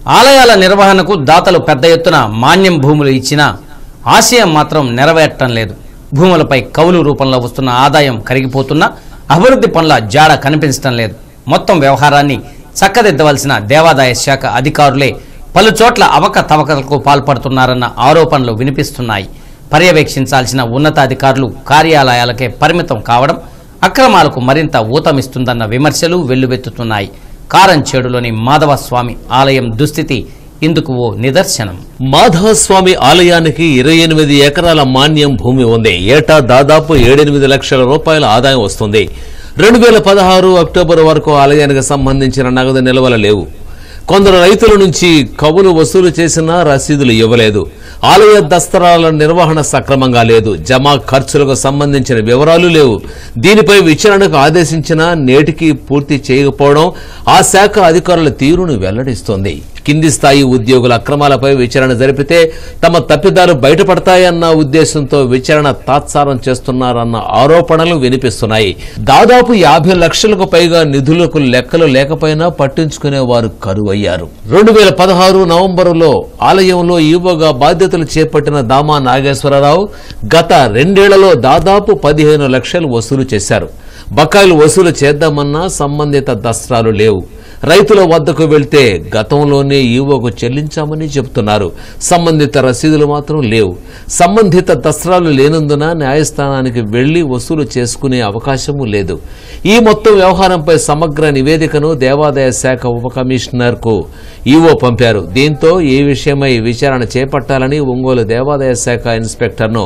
ఆలయాల నిర్వహణకు దాతలు పెద్ద ఎత్తున మాన్యం భూములు ఇచ్చినా ఆశయం మాత్రం నెరవేరటం లేదు భూములపై కౌలు రూపంలో వస్తున్న ఆదాయం కరిగిపోతున్నా అభివృద్ధి పనుల జాడ కనిపించడం లేదు మొత్తం వ్యవహారాన్ని చక్కదిద్దవలసిన దేవాదాయ శాఖ అధికారులే పలు చోట్ల అవకతవకలకు పాల్పడుతున్నారన్న ఆరోపణలు వినిపిస్తున్నాయి పర్యవేక్షించాల్సిన ఉన్నతాధికారులు కార్యాలయాలకే పరిమితం కావడం అక్రమాలకు మరింత ఊతమిస్తుందన్న విమర్శలు వెల్లువెత్తుతున్నాయి కారంచేడులోని మాధవస్వామి ఆలయం దుస్థితి ఇందుకు ఓ నిదర్శనం మాధవస్వామి ఆలయానికి ఇరవై ఎనిమిది ఎకరాల మాన్యం భూమి ఉంది ఏటా దాదాపు ఏడెనిమిది లక్షల రూపాయల ఆదాయం వస్తుంది రెండు వేల పదహారు అక్టోబర్ వరకు ఆలయానికి సంబంధించిన నగదు నిల్వలు లేవు కొందరు రైతుల నుంచి కవులు వసూలు చేసినా రసీదులు ఇవ్వలేదు ఆలయ దస్తరాల నిర్వహణ సక్రమంగా లేదు జమా ఖర్చులకు సంబంధించిన వివరాలు లేవు దీనిపై విచారణకు ఆదేశించినా నేటికి పూర్తి చేయకపోవడం ఆ శాఖ అధికారుల తీరును వెల్లడిస్తోంది కింది స్థాయి ఉద్యోగుల అక్రమాలపై విచారణ జరిపితే తమ తప్పిదాలు బయటపడతాయన్న ఉద్దేశంతో విచారణ తాత్సారం చేస్తున్నారన్న ఆరోపణలు వినిపిస్తున్నాయి దాదాపు యాభై లక్షలకు పైగా నిధులకు లెక్కలు లేకపోయినా పట్టించుకునే వారు కరువయ్యారు రెండు వేల పదహారు నవంబరులో ఆలయంలో ఈవోగా బాధ్యతలు చేపట్టిన దామా నాగేశ్వరరావు గత రెండేళ్లలో దాదాపు పదిహేను లక్షలు వసూలు చేశారు బకాయిలు వసూలు చేద్దామన్నా సంబంధిత దస్త్రాలు లేవు రైతుల వద్దకు వెళ్తే గతంలోనే ఈవోకు చెల్లించామని చెబుతున్నారు సంబంధిత రసీదులు మాత్రం లేవు సంబంధిత దస్త్రాలు లేనందున న్యాయస్థానానికి వెళ్లి వసూలు చేసుకునే అవకాశము లేదు ఈ మొత్తం వ్యవహారంపై సమగ్ర నివేదికను దేవాదాయ శాఖ ఉప కమిషనర్కు ఈవో పంపారు దీంతో ఈ విషయమై విచారణ చేపట్టాలని ఒంగోలు దేవాదాయ శాఖ ఇన్స్పెక్టర్ను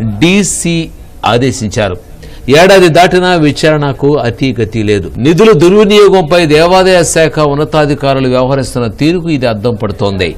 డీసీ ఆదేశించారు ఏడాది దాటినా విచారణకు అతీగతి లేదు నిధుల దుర్వినియోగంపై దేవాదాయ శాఖ ఉన్నతాధికారులు వ్యవహరిస్తున్న తీరుకు ఇది అద్దం పడుతోంది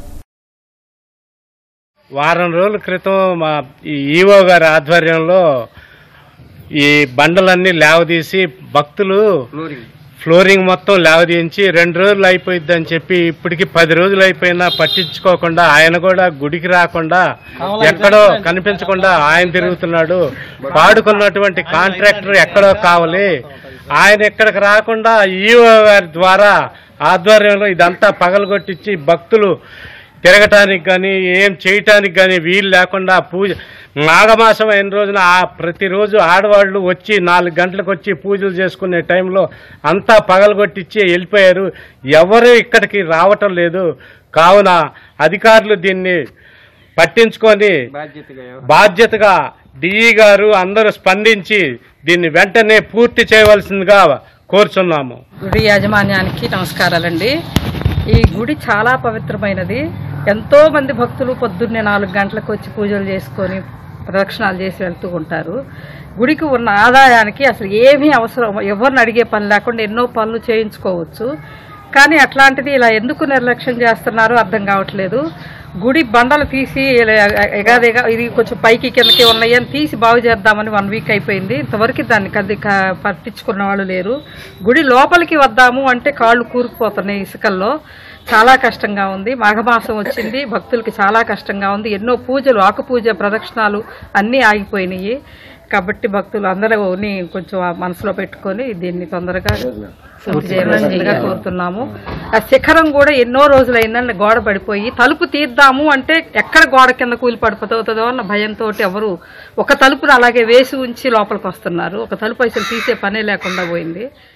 వారం రోజుల క్రితం మా ఈ ఈవో గారి ఆధ్వర్యంలో ఈ బండలన్నీ లేవదీసి భక్తులు ఫ్లోరింగ్ మొత్తం లేవదీయించి రెండు రోజులు అయిపోయిద్ది అని చెప్పి ఇప్పటికి పది రోజులు అయిపోయినా పట్టించుకోకుండా ఆయన కూడా గుడికి రాకుండా ఎక్కడో కనిపించకుండా ఆయన తిరుగుతున్నాడు పాడుకున్నటువంటి కాంట్రాక్టర్ ఎక్కడో కావాలి ఆయన ఇక్కడికి రాకుండా ఈవో గారి ద్వారా ఆధ్వర్యంలో ఇదంతా పగలగొట్టించి భక్తులు తిరగటానికి కానీ ఏం చేయటానికి కానీ వీలు లేకుండా పూజ మాఘమాసం అయిన రోజున ఆ ప్రతిరోజు ఆడవాళ్ళు వచ్చి నాలుగు గంటలకు వచ్చి పూజలు చేసుకునే టైంలో అంతా పగలగొట్టిచ్చి వెళ్ళిపోయారు ఎవరు ఇక్కడికి రావటం లేదు కావున అధికారులు దీన్ని పట్టించుకొని బాధ్యతగా డిఈ గారు అందరూ స్పందించి దీన్ని వెంటనే పూర్తి చేయవలసిందిగా కోరుచున్నాము గుడి యాజమాన్యానికి నమస్కారాలండి ఈ గుడి చాలా పవిత్రమైనది ఎంతో మంది భక్తులు పొద్దున్నే నాలుగు గంటలకు వచ్చి పూజలు చేసుకొని ప్రదక్షిణాలు చేసి వెళ్తూ ఉంటారు గుడికి ఉన్న ఆదాయానికి అసలు ఏమీ అవసరం ఎవరిని అడిగే పని లేకుండా ఎన్నో పనులు చేయించుకోవచ్చు కానీ అట్లాంటిది ఇలా ఎందుకు నిర్లక్ష్యం చేస్తున్నారో అర్థం కావట్లేదు గుడి బండలు తీసి ఇలా ఎగాదిగా ఇది కొంచెం పైకి కిందకి ఉన్నాయి అని తీసి బాగు చేద్దామని వన్ వీక్ అయిపోయింది ఇంతవరకు దాన్ని కది క- పట్టించుకున్న వాళ్ళు లేరు గుడి లోపలికి వద్దాము అంటే కాళ్ళు కూరుకుపోతున్నాయి ఇసుకల్లో చాలా కష్టంగా ఉంది మాఘమాసం వచ్చింది భక్తులకి చాలా కష్టంగా ఉంది ఎన్నో పూజలు ఆకు పూజ ప్రదక్షిణాలు అన్నీ ఆగిపోయినాయి కాబట్టి భక్తులు అందరూని కొంచెం ఆ మనసులో పెట్టుకొని దీన్ని తొందరగా పూర్తి చేయవలసిందిగా కోరుతున్నాము ఆ శిఖరం కూడా ఎన్నో రోజులైందని గోడ పడిపోయి తలుపు తీద్దాము అంటే ఎక్కడ గోడ కింద కూలి పడిపోతుందో అన్న భయంతో ఎవరు ఒక తలుపును అలాగే వేసి ఉంచి లోపలికి వస్తున్నారు ఒక తలుపు అసలు తీసే పనే లేకుండా పోయింది